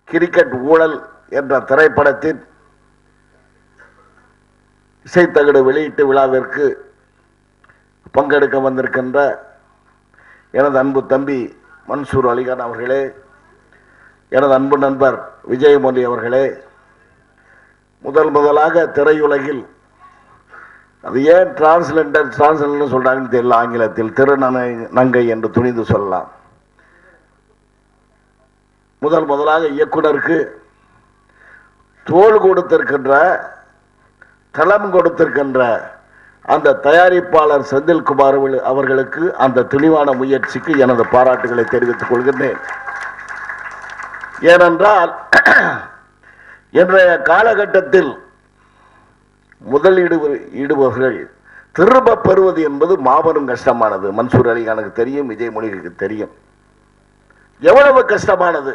cricket ஊழல் என்ற திரைப்படத்தின் இசைத்தகடு வெளியீட்டு விழாவிற்கு பங்கெடுக்க வந்திருக்கின்ற எனது அன்பு தம்பி மன்சூர் அலிகான் அவர்களே எனது அன்பு நண்பர் விஜயமொழி அவர்களே முதல் முதலாக திரையுலகில் அது ஏன் டிரான்ஸ்லெண்டர் டிரான்ஸ்லெண்டர் சொல்றாங்கன்னு தெரியல ஆங்கிலத்தில் திருநனை நங்கை என்று துணிந்து சொல்லலாம் முதல் முதலாக இயக்குனருக்கு தோல் கொடுத்திருக்கின்ற களம் கொடுத்திருக்கின்ற அந்த தயாரிப்பாளர் செந்தில்குமார் அவர்கள்- அவர்களுக்கு அந்த தெளிவான முயற்சிக்கு எனது பாராட்டுகளை தெரிவித்துக் கொள்கின்றேன் ஏனென்றால் இன்றைய காலகட்டத்தில் முதலீடு ஈடுபவர்கள் திரும்ப பெறுவது என்பது மாபெரும் கஷ்டமானது மன்சூர் அலிகானுக்கு தெரியும் விஜயமொழிக்கு தெரியும் எவ்வளவு கஷ்டமானது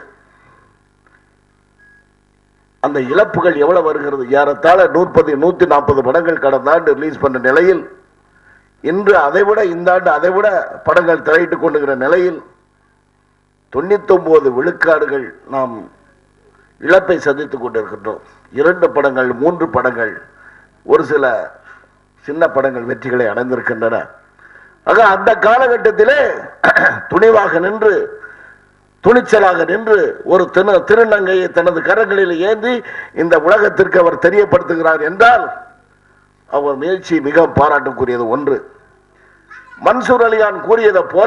அந்த இழப்புகள் எவ்வளவு வருகிறது ஏறத்தாழ நூற்பது நூத்தி நாற்பது படங்கள் கடந்த ஆண்டு ரிலீஸ் பண்ண நிலையில் இன்று அதைவிட இந்த ஆண்டு அதைவிட படங்கள் திரையிட்டுக் கொண்டுகிற நிலையில் தொண்ணூத்தொன்பது விழுக்காடுகள் நாம் இழப்பை சந்தித்துக் கொண்டிருக்கின்றோம் இரண்டு படங்கள் மூன்று படங்கள் ஒரு சில சின்ன படங்கள் வெற்றிகளை அடைந்திருக்கின்றன ஆக அந்த காலகட்டத்திலே துணிவாக நின்று துணிச்சலாக நின்று ஒரு திரு திருநங்கையை தனது கரங்களில் ஏந்தி இந்த உலகத்திற்கு அவர் தெரியப்படுத்துகிறார் என்றால் அவர் முயற்சி மிக பாராட்டுக்குரியது ஒன்று மன்சூர் அலிகான் கூறியதை போல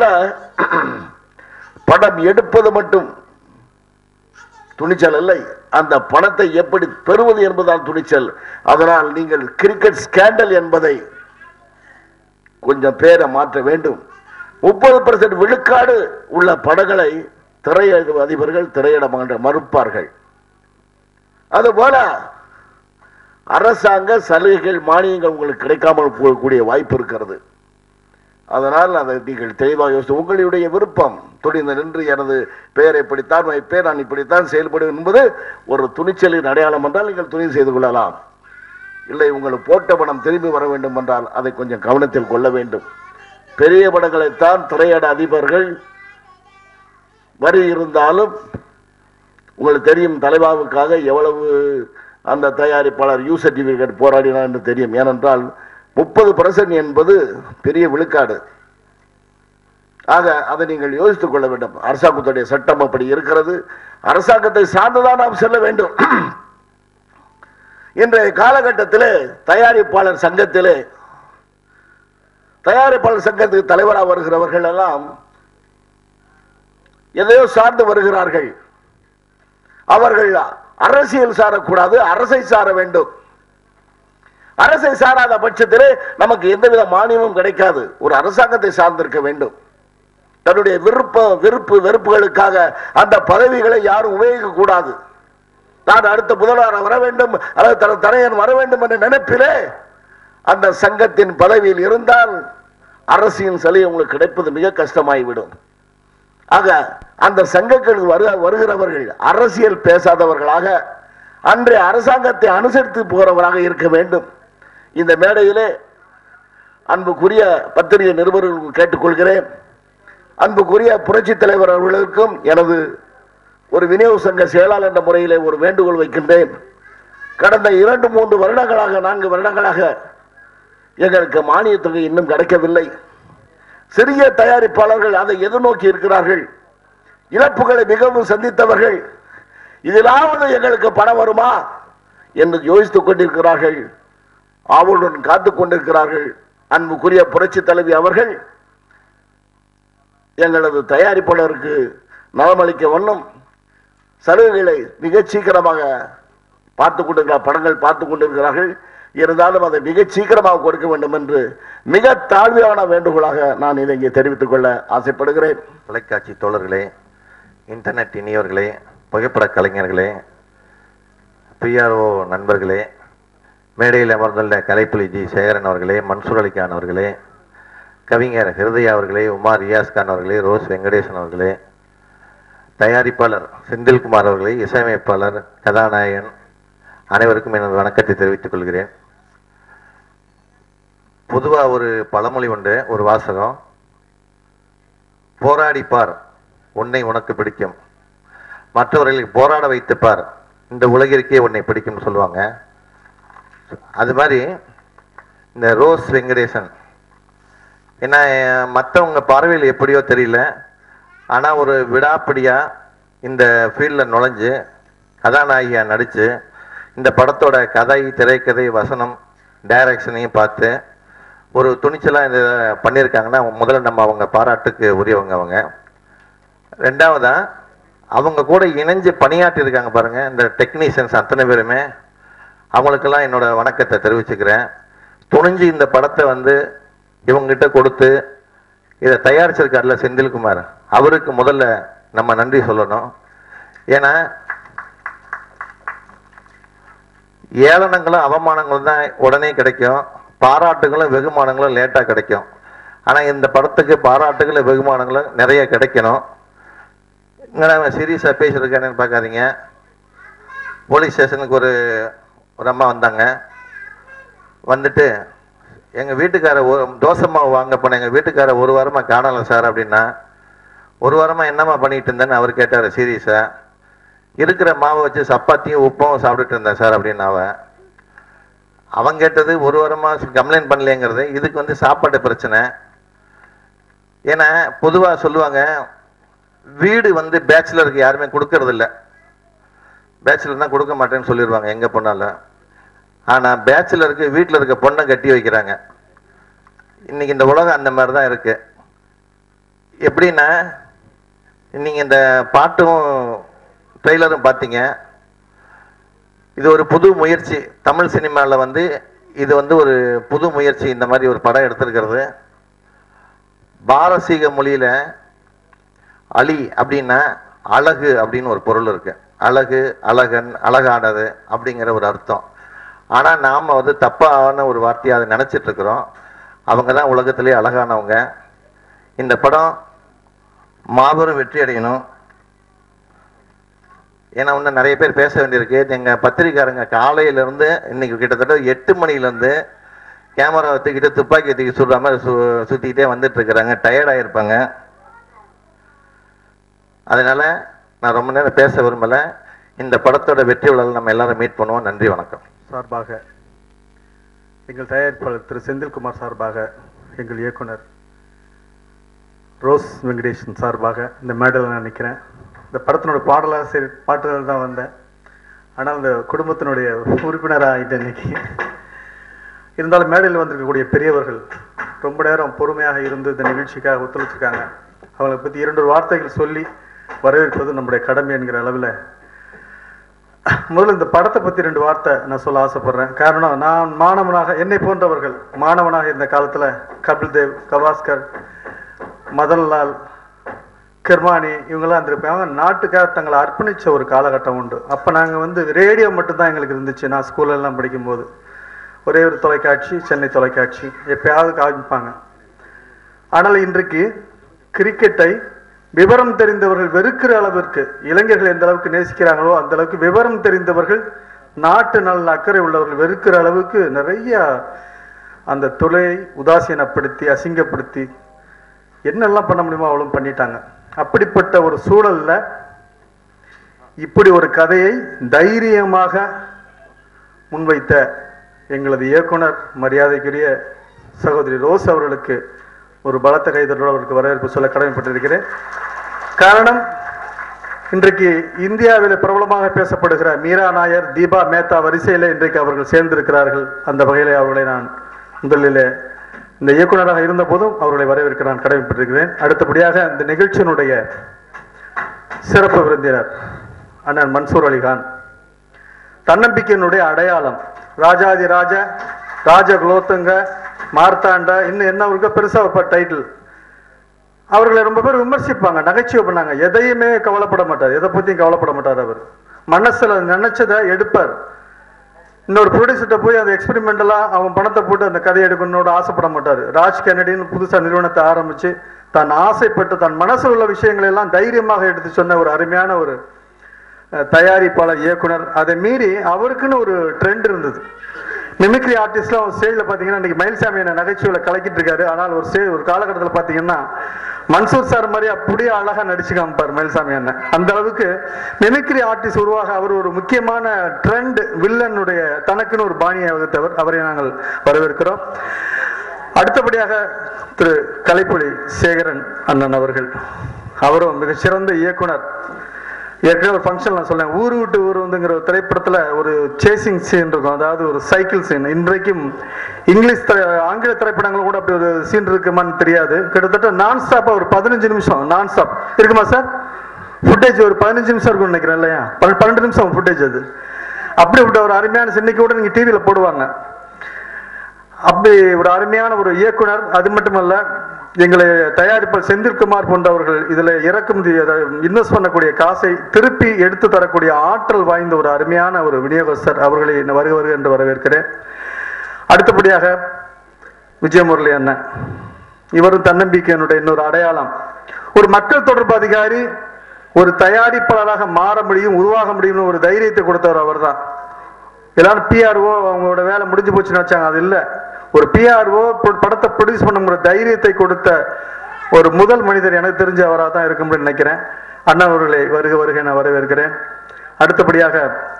படம் எடுப்பது மட்டும் துணிச்சல் இல்லை அந்த பணத்தை எப்படி பெறுவது என்பதுதான் துணிச்சல் அதனால் நீங்கள் கிரிக்கெட் ஸ்கேண்டல் என்பதை கொஞ்சம் பேரை மாற்ற வேண்டும் முப்பது பர்சன்ட் விழுக்காடு உள்ள படங்களை திரையிட அதிபர்கள் திரையிட மாட்ட- மறுப்பார்கள் அதுபோல அரசாங்க சலுகைகள் மானியங்கள் உங்களுக்கு கிடைக்காமல் போகக்கூடிய வாய்ப்பு இருக்கிறது அதனால் அதை நீங்கள் தெளிவாக யோசித்து உங்களுடைய விருப்பம் துணிந்து நின்று எனது பெயரை இப்படித்தான் வைப்பேன் நான் இப்படித்தான் செயல்படுவேன் என்பது ஒரு துணிச்சலின் அடையாளம் என்றால் நீங்கள் துணி செய்து கொள்ளலாம் இல்லை உங்களுக்கு போட்ட பணம் திரும்பி வர வேண்டும் என்றால் அதை கொஞ்சம் கவனத்தில் கொள்ள வேண்டும் பெரிய படங்களைத்தான் திரையிட அதிபர்கள் வரி இருந்தாலும் உங்களுக்கு தெரியும் தலைவாவுக்காக எவ்வளவு அந்த தயாரிப்பாளர் யூ சர்டிபிகேட் போராடினார் என்று தெரியும் ஏனென்றால் முப்பது பர்சன்ட் என்பது பெரிய விழுக்காடு ஆக அதை நீங்கள் யோசித்துக் கொள்ள வேண்டும் அரசாங்கத்துடைய சட்டம் அப்படி இருக்கிறது அரசாங்கத்தை சார்ந்துதான் நாம் செல்ல வேண்டும் இன்றைய காலகட்டத்திலே தயாரிப்பாளர் சங்கத்திலே தயாரிப்பாளர் சங்கத்துக்கு தலைவராக வருகிறவர்கள் எல்லாம் எதையோ சார்ந்து வருகிறார்கள் அவர்கள் அரசியல் சாரக்கூடாது அரசை சார வேண்டும் அரசை சாராத பட்சத்திலே நமக்கு எந்தவித மானியமும் கிடைக்காது ஒரு அரசாங்கத்தை சார்ந்திருக்க வேண்டும் தன்னுடைய விருப்ப விருப்பு வெறுப்புகளுக்காக அந்த பதவிகளை யாரும் உபயோகிக்க கூடாது நான் அடுத்த முதல்வர் வர வேண்டும் அல்லது தனது தனையன் வர வேண்டும் என்ற நினைப்பிலே அந்த சங்கத்தின் பதவியில் இருந்தால் அரசின் சலுகை உங்களுக்கு கிடைப்பது மிக கஷ்டமாகிவிடும் ஆக அந்த சங்கங்களுக்கு வரு வருகிறவர்கள் அரசியல் பேசாதவர்களாக அன்றைய அரசாங்கத்தை அனுசரித்து போறவராக இருக்க வேண்டும் இந்த மேடையிலே அன்புக்குரிய பத்திரிகை நிருபர்களுக்கு கேட்டுக்கொள்கிறேன் அன்புக்குரிய புரட்சி தலைவர் அவர்களுக்கும் எனது ஒரு விநியோக சங்க செயலாளர் என்ற முறையிலே ஒரு வேண்டுகோள் வைக்கின்றேன் கடந்த இரண்டு மூன்று வருடங்களாக நான்கு வருடங்களாக எங்களுக்கு மானியத் தொகை இன்னும் கிடைக்கவில்லை சிறிய தயாரிப்பாளர்கள் அதை எதிர்நோக்கி இருக்கிறார்கள் இழப்புகளை மிகவும் சந்தித்தவர்கள் இதிலாவது எங்களுக்கு பணம் வருமா என்று யோசித்துக் கொண்டிருக்கிறார்கள் ஆவலுடன் காத்துக் கொண்டிருக்கிறார்கள் அன்புக்குரிய புரட்சி தலைவி அவர்கள் எங்களது தயாரிப்பாளருக்கு நலமளிக்க வண்ணம் சலுகைகளை மிகச் சீக்கிரமாக பார்த்து கொண்டிருக்கிறார் படங்கள் பார்த்து கொண்டிருக்கிறார்கள் இருந்தாலும் அதை மிகச் சீக்கிரமாக கொடுக்க வேண்டும் என்று மிக தாழ்மையான வேண்டுகோளாக நான் இதை இங்கே தெரிவித்துக் கொள்ள ஆசைப்படுகிறேன் தொலைக்காட்சி தோழர்களே இன்டர்நெட் இனியவர்களே புகைப்பட கலைஞர்களே பிஆர்ஓ நண்பர்களே மேடையில் அமர்ந்துள்ள கலைப்புலி ஜி சேகரன் அவர்களே மன்சூர் அலிகான் அவர்களே கவிஞர் ஹிருதயா அவர்களே உமா ரியாஸ் கான் அவர்களே ரோஸ் வெங்கடேசன் அவர்களே தயாரிப்பாளர் செந்தில்குமார் அவர்களே இசையமைப்பாளர் கதாநாயகன் அனைவருக்கும் எனது வணக்கத்தை தெரிவித்துக் கொள்கிறேன் பொதுவாக ஒரு பழமொழி உண்டு ஒரு வாசகம் போராடிப்பார் உன்னை உனக்கு பிடிக்கும் மற்றவர்களுக்கு போராட வைத்துப்பார் இந்த உலகிற்கே உன்னை பிடிக்கும்னு சொல்லுவாங்க அது மாதிரி இந்த ரோஸ் வெங்கடேசன் ஏன்னா மற்றவங்க பார்வையில் எப்படியோ தெரியல ஆனால் ஒரு விடாப்பிடியா இந்த ஃபீல்டில் நுழைஞ்சு கதாநாயகியா நடித்து இந்த படத்தோட கதை திரைக்கதை வசனம் டைரக்ஷனையும் பார்த்து ஒரு துணிச்சலாக இந்த பண்ணியிருக்காங்கன்னா முதல்ல நம்ம அவங்க பாராட்டுக்கு உரியவங்க அவங்க ரெண்டாவதா அவங்க கூட இணைஞ்சு பணியாற்றி இருக்காங்க பாருங்க இந்த டெக்னீஷியன்ஸ் அத்தனை பேருமே அவங்களுக்கெல்லாம் என்னோட வணக்கத்தை தெரிவிச்சுக்கிறேன் துணிஞ்சு இந்த படத்தை வந்து இவங்ககிட்ட கொடுத்து இதை தயாரிச்சிருக்காருல செந்தில்குமார் அவருக்கு முதல்ல நம்ம நன்றி சொல்லணும் ஏன்னா ஏளனங்களும் அவமானங்களும் தான் உடனே கிடைக்கும் பாராட்டுகளும் வெகுமானங்களும் லேட்டாக கிடைக்கும் ஆனால் இந்த படத்துக்கு பாராட்டுகளும் வெகுமானங்களும் நிறைய கிடைக்கணும் இங்கே நான் சீரியஸாக பேசியிருக்கேன்னு பார்க்காதீங்க போலீஸ் ஸ்டேஷனுக்கு ஒரு ஒரு அம்மா வந்தாங்க வந்துட்டு எங்கள் வீட்டுக்கார ஒரு தோசை மாவு வாங்க போனேன் எங்கள் வீட்டுக்கார ஒரு வாரமாக காணலை சார் அப்படின்னா ஒரு வாரமாக என்னம்மா பண்ணிட்டு இருந்தேன்னு அவர் கேட்டார் சீரியஸாக இருக்கிற மாவை வச்சு சப்பாத்தியும் உப்பும் சாப்பிட்டுட்டு இருந்தேன் சார் அப்படின்னு அவன் அவன் கேட்டது ஒரு வாரமாக கம்ப்ளைண்ட் பண்ணலைங்கிறது இதுக்கு வந்து சாப்பாடு பிரச்சனை ஏன்னா பொதுவாக சொல்லுவாங்க வீடு வந்து பேச்சுலருக்கு யாருமே கொடுக்கறது இல்ல பேச்சுலர்னா கொடுக்க மாட்டேன்னு சொல்லிடுவாங்க எங்க போனாலும் ஆனா பேச்சுலருக்கு வீட்டில் இருக்க பொண்ணை கட்டி வைக்கிறாங்க இன்னைக்கு இந்த உலகம் அந்த மாதிரி தான் இருக்கு எப்படின்னா நீங்க இந்த பாட்டும் ட்ரெய்லரும் பார்த்தீங்க இது ஒரு புது முயற்சி தமிழ் சினிமாவில் வந்து இது வந்து ஒரு புது முயற்சி இந்த மாதிரி ஒரு படம் எடுத்திருக்கிறது பாரசீக மொழியில அலி அப்படின்னா அழகு அப்படின்னு ஒரு பொருள் இருக்கு அழகு அழகன் அழகானது அப்படிங்கிற ஒரு அர்த்தம் ஆனா நாம வந்து தப்பான ஒரு வார்த்தையை அதை நினைச்சிட்டு இருக்கிறோம் அவங்க தான் உலகத்திலே அழகானவங்க இந்த படம் மாபெரும் வெற்றி அடையணும் ஏன்னா இன்னும் நிறைய பேர் பேச வேண்டியிருக்கு எங்க பத்திரிக்காரங்க காலையில இருந்து இன்னைக்கு கிட்டத்தட்ட எட்டு மணில இருந்து கேமரா தூக்கிட்டு துப்பாக்கி தூக்கி சுடுற மாதிரி சு சுத்திக்கிட்டே வந்துட்டு இருக்கிறாங்க டயர்டாக இருப்பாங்க அதனால நான் ரொம்ப நேரம் பேச விரும்பல இந்த படத்தோட வெற்றி விழாவில் நம்ம எல்லாரும் மீட் பண்ணுவோம் நன்றி வணக்கம் சார்பாக எங்கள் தயாரிப்பாளர் திரு செந்தில்குமார் சார்பாக எங்கள் இயக்குனர் ரோஸ் வெங்கடேஷன் சார்பாக இந்த மேடலில் நான் நிற்கிறேன் இந்த படத்தினோட பாடலாசிரியர் பாட்டுகள் தான் வந்தேன் ஆனால் இந்த குடும்பத்தினுடைய உறுப்பினராக ஆகிட்டேன் இன்னைக்கு இருந்தாலும் மேடையில் வந்திருக்கக்கூடிய பெரியவர்கள் ரொம்ப நேரம் பொறுமையாக இருந்து இந்த நிகழ்ச்சிக்காக ஒத்துழைச்சிருக்காங்க அவங்களை பற்றி இரண்டு வார்த்தைகள் சொல்லி வரவேற்பது நம்முடைய கடமை என்கிற அளவில் முதல்ல இந்த படத்தை பத்தி ரெண்டு வார்த்தை நான் சொல்ல ஆசைப்படுறேன் காரணம் நான் மாணவனாக என்னை போன்றவர்கள் மாணவனாக இருந்த காலத்துல கபில் தேவ் கவாஸ்கர் மதன்லால் கிர்மானி இவங்கெல்லாம் இருந்திருப்பாங்க நாட்டுக்காக தங்களை அர்ப்பணிச்ச ஒரு காலகட்டம் உண்டு அப்ப நாங்க வந்து ரேடியோ மட்டும்தான் எங்களுக்கு இருந்துச்சு நான் ஸ்கூல்ல எல்லாம் படிக்கும்போது ஒரே ஒரு தொலைக்காட்சி சென்னை தொலைக்காட்சி எப்பயாவது காமிப்பாங்க ஆனால் இன்றைக்கு கிரிக்கெட்டை விவரம் தெரிந்தவர்கள் வெறுக்கிற அளவிற்கு இளைஞர்கள் எந்த அளவுக்கு நேசிக்கிறாங்களோ அந்த அளவுக்கு விவரம் தெரிந்தவர்கள் நாட்டு நல அக்கறை உள்ளவர்கள் வெறுக்கிற அளவுக்கு நிறைய அந்த தொழிலை உதாசீனப்படுத்தி அசிங்கப்படுத்தி என்னெல்லாம் பண்ண முடியுமோ அவளும் பண்ணிட்டாங்க அப்படிப்பட்ட ஒரு சூழல்ல இப்படி ஒரு கதையை தைரியமாக முன்வைத்த எங்களது இயக்குனர் மரியாதைக்குரிய சகோதரி ரோஸ் அவர்களுக்கு ஒரு பலத்த கைதட்டோடு அவருக்கு வரவேற்பு சொல்ல கடமைப்பட்டிருக்கிறேன் காரணம் இன்றைக்கு இந்தியாவில் பிரபலமாக பேசப்படுகிற மீரா நாயர் தீபா மேத்தா வரிசையில் இன்றைக்கு அவர்கள் சேர்ந்திருக்கிறார்கள் அந்த வகையிலே அவர்களை நான் முதலில் இந்த இயக்குனராக இருந்த போதும் அவர்களை வரவேற்க நான் கடமைப்பட்டிருக்கிறேன் அடுத்தபடியாக இந்த நிகழ்ச்சியினுடைய சிறப்பு விருந்தினர் அண்ணன் மன்சூர் அலிகான் தன்னம்பிக்கையினுடைய அடையாளம் ராஜாதி ராஜ ராஜ குலோத்துங்க மார்த்தாண்டா இன்னும் என்ன அவருக்கு பெருசா வைப்பார் டைட்டில் அவர்களை ரொம்ப பேர் விமர்சிப்பாங்க நகைச்சுவை பண்ணாங்க எதையுமே கவலைப்பட மாட்டார் எதை பத்தியும் கவலைப்பட மாட்டார் அவர் மனசுல நினைச்சதை எடுப்பார் இன்னொரு ப்ரொடியூசர்கிட்ட போய் அந்த எக்ஸ்பெரிமெண்டலா அவன் பணத்தை போட்டு அந்த கதையை எடுக்கணும்னு ஆசைப்பட மாட்டார் ராஜ் கென்னடின்னு புதுசா நிறுவனத்தை ஆரம்பிச்சு தான் ஆசைப்பட்டு தன் மனசுல உள்ள விஷயங்களை எல்லாம் தைரியமாக எடுத்து சொன்ன ஒரு அருமையான ஒரு அஹ், தயாரிப்பாளர் இயக்குனர் அதை மீறி அவருக்குன்னு ஒரு ட்ரெண்ட் இருந்தது மிமிக்ரி ஆர்டிஸ்ட்லாம் ஸ்டேஜில் பார்த்தீங்கன்னா இன்னைக்கு மயில்சாமி என்ன நகைச்சுவையில் கலக்கிட்டு இருக்காரு ஆனால் ஒரு ஸ்டேஜ் ஒரு காலகட்டத்தில் பார்த்தீங்கன்னா மன்சூர் சார் மாதிரி அப்படியே அழகா நடிச்சு காமிப்பார் மயில்சாமி அண்ணன் அந்த அளவுக்கு மிமிக்ரி ஆர்டிஸ்ட் உருவாக அவர் ஒரு முக்கியமான ட்ரெண்ட் வில்லனுடைய தனக்குன்னு ஒரு பாணியை வகுத்தவர் அவரை நாங்கள் வரவேற்கிறோம் அடுத்தபடியாக திரு கலைப்புலி சேகரன் அண்ணன் அவர்கள் அவரும் மிகச்சிறந்த இயக்குனர் ஏற்கனவே ஒரு ஃபங்க்ஷன் நான் சொன்னேன் ஊர் விட்டு ஊர் வந்துங்கிற ஒரு திரைப்படத்துல ஒரு சேசிங் சீன் இருக்கும் அதாவது ஒரு சைக்கிள் சீன் இன்றைக்கும் இங்கிலீஷ் திரை- ஆங்கில திரைப்படங்கள் கூட அப்படி ஒரு சீன் இருக்குமான்னு தெரியாது கிட்டத்தட்ட நான் ஸ்டாப்பா ஒரு பதினஞ்சு நிமிஷம் நான் ஸ்டாப் இருக்குமா சார் ஃபுட்டேஜ் ஒரு பதினஞ்சு நிமிஷம் இருக்கும்னு நினைக்கிறேன் இல்லையா பன்ன- பன்னெண்டு நிமிஷம் ஃபுட்டேஜ் அது அப்படிப்பட்ட ஒரு அருமையான இன்னைக்கு கூட நீங்க டிவியில போடுவாங்க அப்படி ஒரு அருமையான ஒரு இயக்குனர் அது மட்டுமல்ல எங்களை தயாரிப்பாளர் செந்தில்குமார் போன்றவர்கள் இதுல இறக்குமதி இன்வெஸ்ட் பண்ணக்கூடிய காசை திருப்பி எடுத்து தரக்கூடிய ஆற்றல் வாய்ந்த ஒரு அருமையான ஒரு விநியோகஸ்தர் அவர்களை நான் வருக வருக என்று வரவேற்கிறேன் அடுத்தபடியாக விஜயமுரளி அண்ணன் இவரும் தன்னம்பிக்கையினுடைய இன்னொரு அடையாளம் ஒரு மக்கள் தொடர்பு அதிகாரி ஒரு தயாரிப்பாளராக மாற முடியும் உருவாக முடியும்னு ஒரு தைரியத்தை கொடுத்தவர் அவர்தான் எல்லாரும் பிஆர்ஓ அவங்களோட வேலை முடிஞ்சு போச்சுன்னு வச்சாங்க அது இல்ல ஒரு பிஆர்ஓ படத்தை ப்ரொடியூஸ் பண்ணுங்கிற தைரியத்தை கொடுத்த ஒரு முதல் மனிதர் எனக்கு தெரிஞ்ச அவராக தான் இருக்கும்னு நினைக்கிறேன் அண்ணா அவர்களை வருக வருக நான் வரவேற்கிறேன் அடுத்தபடியாக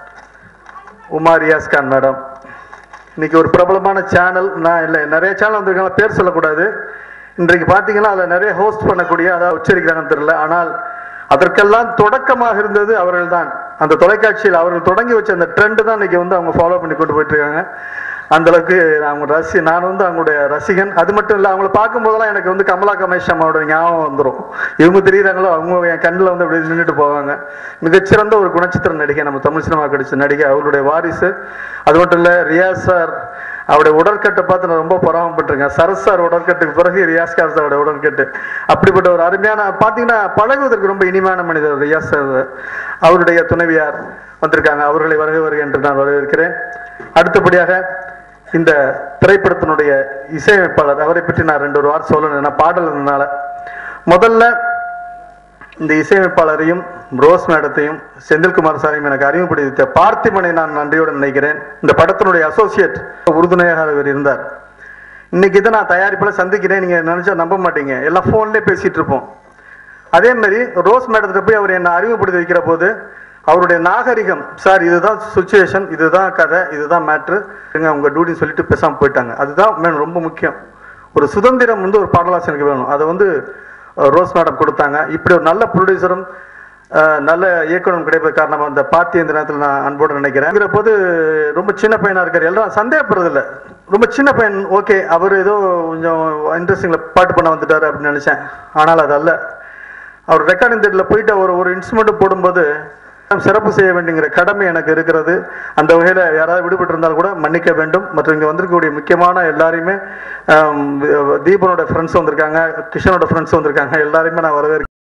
உமா ரியாஸ் கான் மேடம் இன்னைக்கு ஒரு பிரபலமான சேனல் நான் இல்லை நிறைய சேனல் வந்திருக்காங்க பேர் சொல்லக்கூடாது இன்றைக்கு பார்த்தீங்கன்னா அதில் நிறைய ஹோஸ்ட் பண்ணக்கூடிய அதாவது உச்சரிக்கிறாங்கன்னு தெரியல ஆனால் அதற்கெல்லாம் தொடக்கமாக இருந்தது அவர்கள்தான் அந்த தொலைக்காட்சியில் அவர்கள் தொடங்கி வச்ச அந்த ட்ரெண்ட் தான் இன்னைக்கு வந்து அவங்க ஃபாலோ பண்ணி கொண்டு போயிட்டு இருக்காங்க அந்த அளவுக்கு அவங்க ரசி நான் வந்து அவங்களுடைய ரசிகன் அது மட்டும் இல்லை அவங்கள பார்க்கும் போதெல்லாம் எனக்கு வந்து கமலா கமேஷ் அம்மாவோட ஞாபகம் வந்துடும் இவங்க தெரியுறாங்களோ அவங்க என் கண்ணில் வந்து அப்படியே நின்றுட்டு போவாங்க மிகச்சிறந்த ஒரு குணச்சித்திர நடிகை நம்ம தமிழ் சினிமா கிடைச்ச நடிகை அவருடைய வாரிசு அது மட்டும் இல்லை ரியாஸ் சார் அவருடைய உடற்கட்டை பார்த்து நான் ரொம்ப பொறாமப்பட்டிருக்கேன் சரஸ் சார் உடற்கட்டுக்கு பிறகு ரியாஸ் கார் சாரோட உடற்கட்டு அப்படிப்பட்ட ஒரு அருமையான பார்த்தீங்கன்னா பழகுவதற்கு ரொம்ப இனிமையான மனிதர் ரியாஸ் சார் அவருடைய துணைவியார் வந்திருக்காங்க அவர்களை வருக வருக என்று நான் வரவேற்கிறேன் அடுத்தபடியாக இந்த திரைப்படத்தினுடைய இசையமைப்பாளர் அவரை பற்றி நான் ரெண்டு ஒரு வார்த்தை சொல்லணும் ஏன்னா பாடல்னால முதல்ல இந்த இசையமைப்பாளரையும் ரோஸ் மேடத்தையும் செந்தில்குமார் சாரையும் எனக்கு அறிமுகப்படுத்த பார்த்திபனை நான் நன்றியோடு நினைக்கிறேன் இந்த படத்தினுடைய அசோசியேட் உறுதுணையாக இவர் இருந்தார் இன்னைக்கு இதை நான் தயாரிப்பில் சந்திக்கிறேன் நீங்க நினைச்சா நம்ப மாட்டீங்க எல்லாம் ஃபோன்லேயே பேசிட்டு இருப்போம் அதே மாதிரி ரோஸ் மேடத்தை போய் அவர் என்னை அறிமுகப்படுத்தி வைக்கிற போது அவருடைய நாகரிகம் சார் இதுதான் சுச்சுவேஷன் இதுதான் கதை இதுதான் மேட்ரு உங்க டியூட்டின்னு சொல்லிட்டு பேசாம போயிட்டாங்க அதுதான் மேம் ரொம்ப முக்கியம் ஒரு சுதந்திரம் வந்து ஒரு பாடலாசிரியருக்கு வேணும் அதை வந்து அஹ், ரோஸ் மேடம் கொடுத்தாங்க இப்படி ஒரு நல்ல ப்ரொடியூசரும் நல்ல இயக்குனரும் கிடைப்பது காரணமாக அந்த பார்ட்டி இந்த நேரத்தில் நான் அன்போடு நினைக்கிறேன் இருக்கிற போது ரொம்ப சின்ன பையனா இருக்காரு எல்லாம் சந்தேகப்படுறது இல்ல ரொம்ப சின்ன பையன் ஓகே அவர் ஏதோ கொஞ்சம் இன்ட்ரெஸ்டிங்ல பாட்டு பண்ண வந்துட்டாரு அப்படின்னு நினைச்சேன் ஆனால் அது அல்ல அவர் ரெக்கார்டிங் தேட்டரில் போயிட்டு அவர் ஒரு இன்ஸ்ட்ருமெண்ட் போடும்போது சிறப்பு செய்ய வேண்டியங்கிற கடமை எனக்கு இருக்கிறது அந்த வகையில் யாராவது விடுபட்டு இருந்தால் கூட மன்னிக்க வேண்டும் மற்றும் இங்கே வந்திருக்கக்கூடிய முக்கியமான எல்லாரையுமே ஆம், தீபனோட ஃப்ரெண்ட்ஸ் வந்திருக்காங்க கிஷனோட ஃப்ரெண்ட்ஸ் வந்திருக்காங்க எல்லாரையுமே நான் வரவேற்கிறேன்